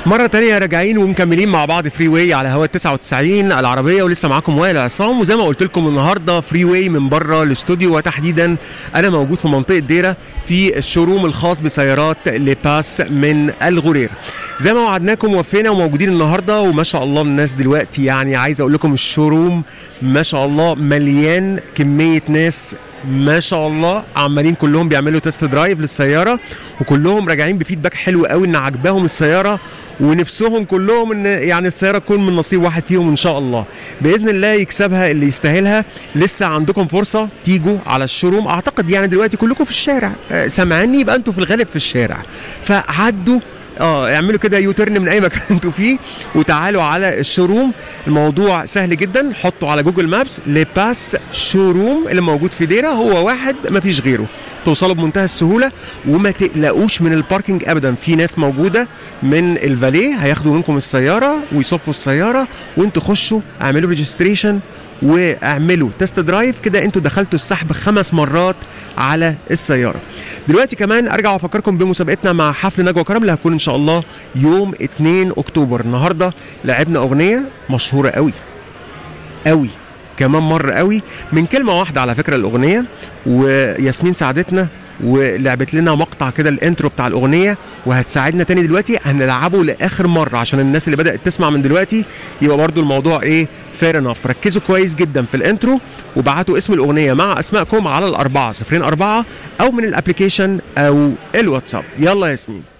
مرة تانية راجعين ومكملين مع بعض فري واي على هوا 99 العربية ولسه معاكم وائل عصام وزي ما قلت لكم النهارده فري واي من بره الاستوديو وتحديدا انا موجود في منطقة ديرة في الشوروم الخاص بسيارات لباس من الغرير. زي ما وعدناكم وفينا وموجودين النهارده وما شاء الله الناس دلوقتي يعني عايز اقول لكم الشوروم ما شاء الله مليان كمية ناس ما شاء الله عمالين كلهم بيعملوا تيست درايف للسياره وكلهم راجعين بفيدباك حلو قوي ان عجباهم السياره ونفسهم كلهم ان يعني السياره تكون من نصيب واحد فيهم ان شاء الله باذن الله يكسبها اللي يستاهلها لسه عندكم فرصه تيجوا على الشوروم اعتقد يعني دلوقتي كلكم في الشارع آه، سامعيني يبقى انتوا في الغالب في الشارع فعدوا اه اعملوا كده يوترن من اي مكان انتوا فيه وتعالوا على الشوروم الموضوع سهل جدا حطوا على جوجل مابس لباس شوروم اللي موجود في ديره هو واحد مفيش غيره توصلوا بمنتهى السهوله وما تقلقوش من الباركينج ابدا في ناس موجوده من الفاليه هياخدوا منكم السياره ويصفوا السياره وانتوا خشوا اعملوا ريجستريشن واعملوا تيست درايف كده انتوا دخلتوا السحب خمس مرات على السياره دلوقتي كمان ارجع وافكركم بمسابقتنا مع حفل نجوى كرم اللي هتكون ان شاء الله يوم 2 اكتوبر النهارده لعبنا اغنيه مشهوره قوي قوي كمان مره قوي من كلمه واحده على فكره الاغنيه وياسمين ساعدتنا ولعبت لنا مقطع كده الانترو بتاع الاغنيه وهتساعدنا تاني دلوقتي هنلعبه لاخر مره عشان الناس اللي بدات تسمع من دلوقتي يبقى برضو الموضوع ايه فير انف ركزوا كويس جدا في الانترو وبعتوا اسم الاغنيه مع اسمائكم على الاربعه صفرين اربعه او من الابلكيشن او الواتساب يلا ياسمين